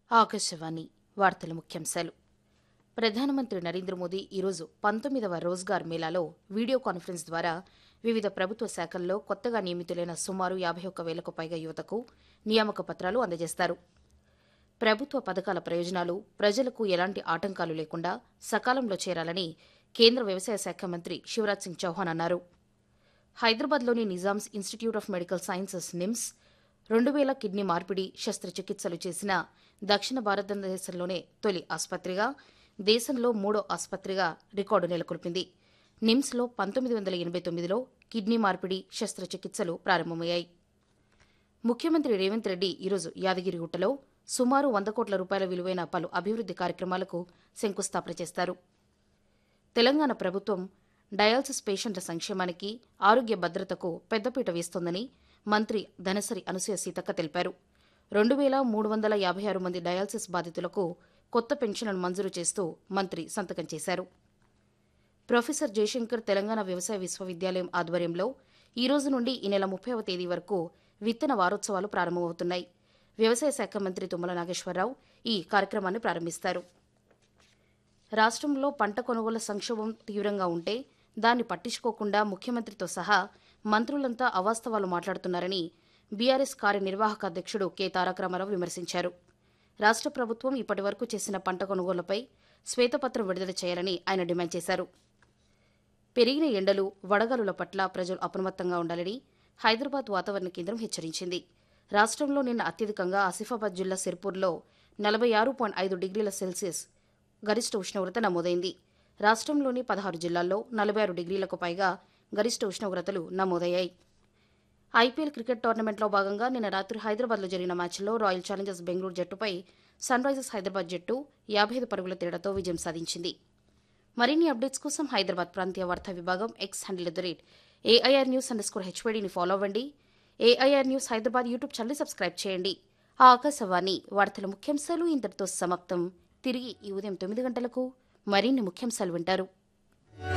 ఆకాశవాణి వార్తల ముఖ్యాంశాలు ప్రధానమంత్రి నరేంద్ర మోదీ ఈరోజు పంతొమ్మిదవ రోజ్గార్ మేళాలో వీడియో కాన్ఫరెన్స్ ద్వారా వివిధ ప్రభుత్వ శాఖల్లో కొత్తగా నియమితులైన సుమారు యాభై ఒక్క వేలకు పైగా యువతకు నియామక పత్రాలు అందజేస్తారు ప్రభుత్వ పథకాల ప్రయోజనాలు ప్రజలకు ఎలాంటి ఆటంకాలు లేకుండా సకాలంలో చేరాలని కేంద్ర వ్యవసాయ శాఖ మంత్రి శివరాజ్ సింగ్ చౌహాన్ అన్నారు హైదరాబాద్లోని Nizam's institute of medical sciences NIMS రెండు వేల కిడ్నీ మార్పిడి శస్త్రచికిత్సలు చేసిన దక్షిణ భారతదేశంలోనే తొలి ఆసుపత్రిగా దేశంలో మూడో ఆసుపత్రిగా రికార్డు నెలకొల్పింది నిమ్స్లో పంతొమ్మిది వందల ఎనభై తొమ్మిదిలో కిడ్నీ మార్పిడి శస్త్రచికిత్సలు ప్రారంభమయ్యాయి ముఖ్యమంత్రి రేవంత్ రెడ్డి ఈరోజు యాదగిరిగుట్టలో సుమారు వంద కోట్ల రూపాయల విలువైన పలు అభివృద్ది కార్యక్రమాలకు శంకుస్థాపన చేస్తారు తెలంగాణ ప్రభుత్వం డయాలసిస్ పేషెంట్ల సంక్షేమానికి ఆరోగ్య భద్రతకు పెద్దపీట వేస్తోందని మంత్రి ధనసరి అనసూయ సీతక్క తెలిపారు రెండు వేల మూడు వందల యాభై ఆరు మంది డయాలసిస్ బాధితులకు కొత్త పెన్షన్లను మంజూరు చేస్తూ మంత్రి సంతకం చేశారు ప్రొఫెసర్ జయశంకర్ తెలంగాణ వ్యవసాయ విశ్వవిద్యాలయం ఆధ్వర్యంలో ఈ రోజు నుండి ఈ నెల ముప్పైవ తేదీ వరకు విత్తన వారోత్సవాలు ప్రారంభమవుతున్నాయి వ్యవసాయ శాఖ మంత్రి తుమ్మల నాగేశ్వరరావు ఈ కార్యక్రమాన్ని ప్రారంభిస్తారు రాష్ట్రంలో పంట కొనుగోలు సంక్షోభం తీవ్రంగా ఉంటే దాన్ని పట్టించుకోకుండా ముఖ్యమంత్రితో సహా మంత్రులంతా అవాస్తవాలు మాట్లాడుతున్నారని బీఆర్ఎస్ కార్యనిర్వాహక అధ్యక్షుడు కె తారక రామారావు విమర్శించారు రాష్ట్ర ప్రభుత్వం ఇప్పటివరకు చేసిన పంట కొనుగోళ్లపై శ్వేతపత్రం విడుదల చేయాలని ఆయన డిమాండ్ చేశారు పెరిగిన ఎండలు వడగాలుల పట్ల ప్రజలు అప్రమత్తంగా ఉండాలని హైదరాబాద్ వాతావరణ కేంద్రం హెచ్చరించింది రాష్ట్రంలో నిన్న అత్యధికంగా ఆసిఫాబాద్ జిల్లా సిర్పూర్లో నలభై ఆరు పాయింట్ ఐదు డిగ్రీల సెల్సియస్ గరిష్ట ఉష్ణోగ్రత నమోదైంది రాష్ట్రంలోని పదహారు జిల్లాల్లో నలభై ఆరు డిగ్రీలకు పైగా గరిష్ట ఉష్ణోగ్రతలు నమోదయ్యాయి ఐపీఎల్ క్రికెట్ టోర్నమెంట్లో భాగంగా నిన్న రాత్రి హైదరాబాద్లో జరిగిన మ్యాచ్లో రాయల్ ఛాలెంజర్స్ బెంగళూరు జట్టుపై సన్ రైజర్స్ హైదరాబాద్ జట్టు యాభై ఐదు పరుగుల తేడాతో విజయం సాధించింది మరిన్ని అప్డేట్స్ కోసం హైదరాబాద్ ప్రాంతీయ వార్తా విభాగం X handle the rate AIR news underscore హెచ్వైడీని ఫాలో అవ్వండి AIR news Hyderabad YouTube channel subscribe చేయండి ఆ ఆకాశవాణి వార్తల ముఖ్యాంశాలు ఇంతటితో సమాప్తం తిరిగి ఈ ఉదయం తొమ్మిది గంటలకు మరిన్ని ముఖ్యాంశాలు వింటారు